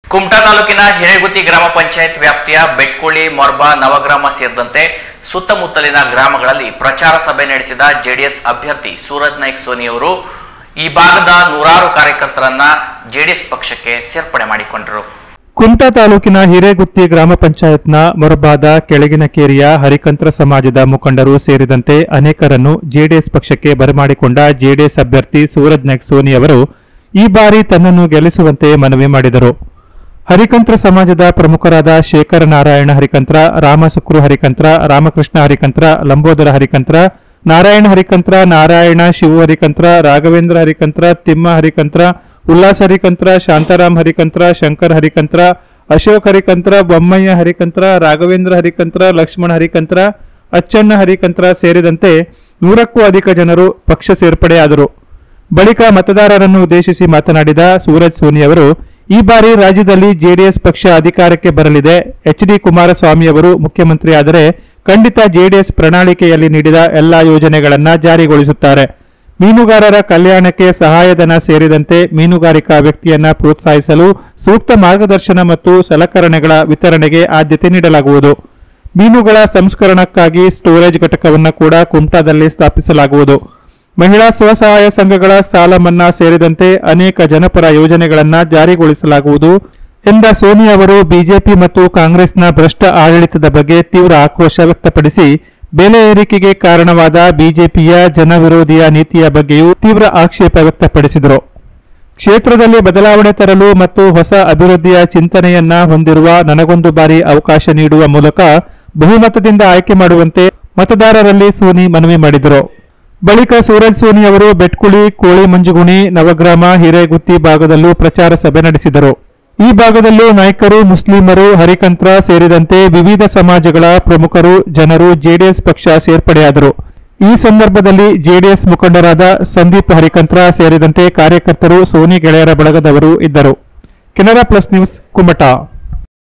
ಕುಮಟಾ ತಾಲೂಕಿನ ಹಿರೇಗುತ್ತಿ ಗ್ರಾಮ ಪಂಚಾಯತ್ ವ್ಯಾಪ್ತಿಯ ಬೆಟ್ಕುಳಿ ಮೊರ್ಬಾ ನವಗ್ರಾಮ ಸೇರಿದಂತೆ ಸುತ್ತಮುತ್ತಲಿನ ಗ್ರಾಮಗಳಲ್ಲಿ ಪ್ರಚಾರ ಸಭೆ ನಡೆಸಿದ ಜೆಡಿಎಸ್ ಅಭ್ಯರ್ಥಿ ಸೂರಜ್ ನಾಯ್ಕ್ ಸೋನಿಯವರು ಈ ಭಾಗದ ನೂರಾರು ಕಾರ್ಯಕರ್ತರನ್ನ ಜೆಡಿಎಸ್ ಪಕ್ಷಕ್ಕೆ ಸೇರ್ಪಡೆ ಮಾಡಿಕೊಂಡರು ಕುಮಟಾ ತಾಲೂಕಿನ ಹಿರೇಗುತ್ತಿ ಗ್ರಾಮ ಪಂಚಾಯತ್ನ ಮೊರಬಾದ ಕೆಳಗಿನ ಕೇರಿಯ ಹರಿಕಂತ್ರ ಸಮಾಜದ ಮುಖಂಡರು ಸೇರಿದಂತೆ ಅನೇಕರನ್ನು ಜೆಡಿಎಸ್ ಪಕ್ಷಕ್ಕೆ ಬರಮಾಡಿಕೊಂಡ ಜೆಡಿಎಸ್ ಅಭ್ಯರ್ಥಿ ಸೂರಜ್ ನಾಯ್ಕ್ ಸೋನಿ ಅವರು ಈ ಬಾರಿ ತನ್ನನ್ನು ಗೆಲ್ಲಿಸುವಂತೆ ಮನವಿ ಮಾಡಿದರು ಹರಿಕಂತ್ರ ಸಮಾಜದ ಪ್ರಮುಖರಾದ ಶೇಖರ ನಾರಾಯಣ ಹರಿಕಂತ್ರ ರಾಮಸುಕ್ರು ಹರಿಕಂತ್ರ ರಾಮಕೃಷ್ಣ ಹರಿಕಂತ್ರ ಲಂಬೋದರ ಹರಿಕಂತ್ರ ನಾರಾಯಣ ಹರಿಕಂತ್ರ ನಾರಾಯಣ ಶಿವು ಹರಿಕಂತ್ರ ರಾಘವೇಂದ್ರ ಹರಿಕಂತ್ರ ತಿಮ್ಮ ಹರಿಕಂತ್ರ ಉಲ್ಲಾಸ್ ಹರಿಕಂತ್ರ ಶಾಂತಾರಾಮ್ ಹರಿಕಂತ್ರ ಶಂಕರ್ ಹರಿಕಂತ್ರ ಅಶೋಕ್ ಹರಿಕಂತ್ರ ಬೊಮ್ಮಯ್ಯ ಹರಿಕಂತ್ರ ರಾಘವೇಂದ್ರ ಹರಿಕಂತ್ರ ಲಕ್ಷ್ಮಣ ಹರಿಕಂತ್ರ ಅಚ್ಚಣ್ಣ ಹರಿಕಂತ್ರ ಸೇರಿದಂತೆ ನೂರಕ್ಕೂ ಅಧಿಕ ಜನರು ಪಕ್ಷ ಸೇರ್ಪಡೆಯಾದರು ಬಳಿಕ ಮತದಾರರನ್ನು ಉದ್ದೇಶಿಸಿ ಮಾತನಾಡಿದ ಸೂರಜ್ ಸೋನಿ ಅವರು ಈ ಬಾರಿ ರಾಜ್ಯದಲ್ಲಿ ಜೆಡಿಎಸ್ ಪಕ್ಷ ಅಧಿಕಾರಕ್ಕೆ ಬರಲಿದೆ ಎಚ್ ಡಿ ಕುಮಾರಸ್ವಾಮಿ ಅವರು ಮುಖ್ಯಮಂತ್ರಿಯಾದರೆ ಖಂಡಿತ ಜೆಡಿಎಸ್ ಪ್ರಣಾಳಿಕೆಯಲ್ಲಿ ನೀಡಿದ ಎಲ್ಲಾ ಯೋಜನೆಗಳನ್ನ ಜಾರಿಗೊಳಿಸುತ್ತಾರೆ ಮೀನುಗಾರರ ಕಲ್ಯಾಣಕ್ಕೆ ಸಹಾಯಧನ ಸೇರಿದಂತೆ ಮೀನುಗಾರಿಕಾ ವ್ಯಕ್ತಿಯನ್ನ ಪ್ರೋತ್ಸಾಹಿಸಲು ಸೂಕ್ತ ಮಾರ್ಗದರ್ಶನ ಮತ್ತು ಸಲಕರಣೆಗಳ ವಿತರಣೆಗೆ ಆದ್ಯತೆ ನೀಡಲಾಗುವುದು ಮೀನುಗಳ ಸಂಸ್ಕರಣಕ್ಕಾಗಿ ಸ್ಟೋರೇಜ್ ಘಟಕವನ್ನು ಕೂಡ ಕುಮಟಾದಲ್ಲಿ ಸ್ಥಾಪಿಸಲಾಗುವುದು ಮಹಿಳಾ ಸ್ವಸಹಾಯ ಸಂಘಗಳ ಸಾಲ ಮನ್ನಾ ಸೇರಿದಂತೆ ಅನೇಕ ಜನಪರ ಯೋಜನೆಗಳನ್ನ ಜಾರಿಗೊಳಿಸಲಾಗುವುದು ಎಂದ ಸೋನಿ ಅವರು ಬಿಜೆಪಿ ಮತ್ತು ಕಾಂಗ್ರೆಸ್ನ ಭ್ರಷ್ಟ ಆಡಳಿತದ ಬಗ್ಗೆ ತೀವ್ರ ಆಕ್ರೋಶ ವ್ಯಕ್ತಪಡಿಸಿ ಬೆಲೆ ಏರಿಕೆಗೆ ಕಾರಣವಾದ ಬಿಜೆಪಿಯ ಜನವಿರೋಧಿಯ ನೀತಿಯ ಬಗ್ಗೆಯೂ ತೀವ್ರ ಆಕ್ಷೇಪ ವ್ಯಕ್ತಪಡಿಸಿದರು ಕ್ಷೇತ್ರದಲ್ಲಿ ಬದಲಾವಣೆ ತರಲು ಮತ್ತು ಹೊಸ ಅಭಿವೃದ್ಧಿಯ ಚಿಂತನೆಯನ್ನ ಹೊಂದಿರುವ ನನಗೊಂದು ಬಾರಿ ಅವಕಾಶ ನೀಡುವ ಮೂಲಕ ಬಹುಮತದಿಂದ ಆಯ್ಕೆ ಮಾಡುವಂತೆ ಮತದಾರರಲ್ಲಿ ಸೋನಿ ಮನವಿ ಮಾಡಿದರು ಬಳಿಕ ಸೂರಜ್ ಸೋನಿ ಅವರು ಬೆಟ್ಕುಳಿ ಕೋಳಿ ಮಂಜುಗುಣಿ ನವಗ್ರಾಮ ಹಿರೇಗುತ್ತಿ ಭಾಗದಲ್ಲೂ ಪ್ರಚಾರ ಸಭೆ ನಡೆಸಿದರು ಈ ಭಾಗದಲ್ಲೂ ನಾಯ್ಕರು ಮುಸ್ಲಿಮರು ಹರಿಕಂತ್ರ ಸೇರಿದಂತೆ ವಿವಿಧ ಸಮಾಜಗಳ ಪ್ರಮುಖರು ಜನರು ಜೆಡಿಎಸ್ ಪಕ್ಷ ಸೇರ್ಪಡೆಯಾದರು ಈ ಸಂದರ್ಭದಲ್ಲಿ ಜೆಡಿಎಸ್ ಮುಖಂಡರಾದ ಸಂದೀಪ್ ಹರಿಕಂತ್ರ ಸೇರಿದಂತೆ ಕಾರ್ಯಕರ್ತರು ಸೋನಿ ಗೆಳೆಯರ ಬಳಗದವರು ಇದ್ದರು ಕೆನರಾ ಪ್ಲಸ್ ನ್ಯೂಸ್ ಕುಮಟಾ